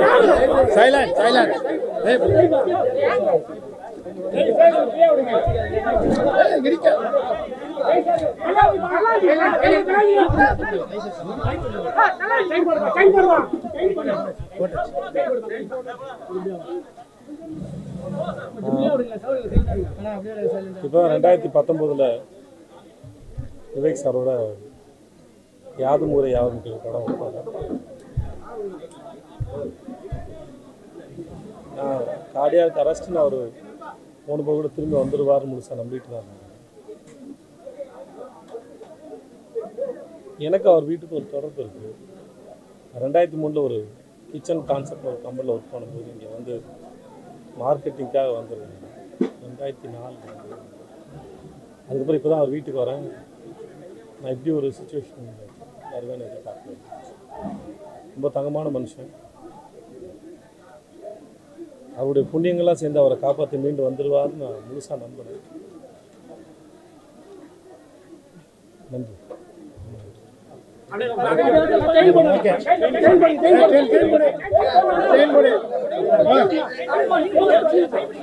Silent silent இப்போ ரெண்டாயிரத்தி பத்தொம்போதில் விவேக் சாரோட யாதும் ஊரை யாரும் கேளு படம் வைப்பாங்க நான் கார்டியாக் அரெஸ்ட்னு அவர் மூணு பேர் கூட திரும்பி வந்துடுவார் முழுசாக நம்பிட்டு தான் இருந்தேன். எனக்கு அவர் வீட்டுக்கு ஒரு தொடர்பு இருக்குது ரெண்டாயிரத்தி மூணில் ஒரு கிச்சன் கான்செப்ட் ஒரு கம்பெனியில் ஒர்க் பண்ணும்போது இங்கே வந்து மார்க்கெட்டிங்காக வந்துருக்கேன் ரெண்டாயிரத்தி நாலு அதுக்கப்புறம் இப்போ தான் அவர் வீட்டுக்கு வரேன் நான் இப்படி ஒரு சுச்சுவேஷன் வருவேன்னு எதிர்பார்க்கல ரொம்ப தங்கமான மனுஷன் அவருடைய புண்ணியங்கள்லாம் சேர்ந்து அவரை காப்பாற்றி மீண்டு வந்துடுவார்னு நான் முழுசாக நம்புகிறேன் நன்றி ஓகே செயல்படு செயல்படு